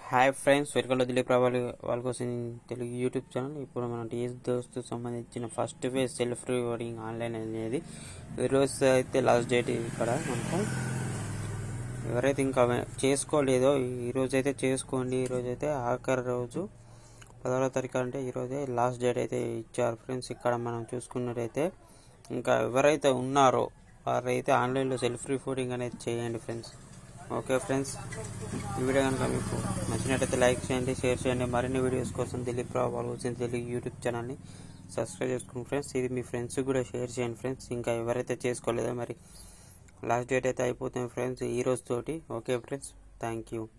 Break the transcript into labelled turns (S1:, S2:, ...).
S1: hi friends welcome to Dileep రావాలి వాళ్ళ కోసం తెలుగు యూట్యూబ్ ఛానల్ ఇప్పుడు మనం టీఎస్ దోస్తు సంబంధించిన first phase self reporting online అనేది ఈరోజు అయితే లాస్ట్ డేట్ ఇక్కడ మనకు ఎవరైతే ఇంకా వె- చేసుకోలేదో ఈరోజు అయితే చేసుకోండి ఈరోజు అయితే ఆఖరి రోజు పదహారో తారీఖు అంటే ఈరోజే లాస్ట్ డేట్ అయితే ఇచ్చారు ఫ్రెండ్స్ ఇక్కడ మనం చూసుకున్నట్టయితే ఇంకా ఎవరైతే ఉన్నారో వారైతే ఆన్లైన్లో సెల్ఫ్ రిపోర్టింగ్ అనేది చేయండి ఫ్రెండ్స్ ఓకే ఫ్రెండ్స్ ఈ వీడియో కనుక మీకు నచ్చినట్టయితే లైక్ చేయండి షేర్ చేయండి మరిన్ని వీడియోస్ కోసం దిలీప్ రావు వాళ్ళు వచ్చిన తెలుగు యూట్యూబ్ ఛానల్ని సబ్స్క్రైబ్ చేసుకోండి ఫ్రెండ్స్ ఇది మీ ఫ్రెండ్స్ కూడా షేర్ చేయండి ఫ్రెండ్స్ ఇంకా ఎవరైతే చేసుకోలేదో మరి లాస్ట్ డేట్ అయితే అయిపోతుంది ఫ్రెండ్స్ ఈ రోజు తోటి ఓకే ఫ్రెండ్స్ థ్యాంక్ యూ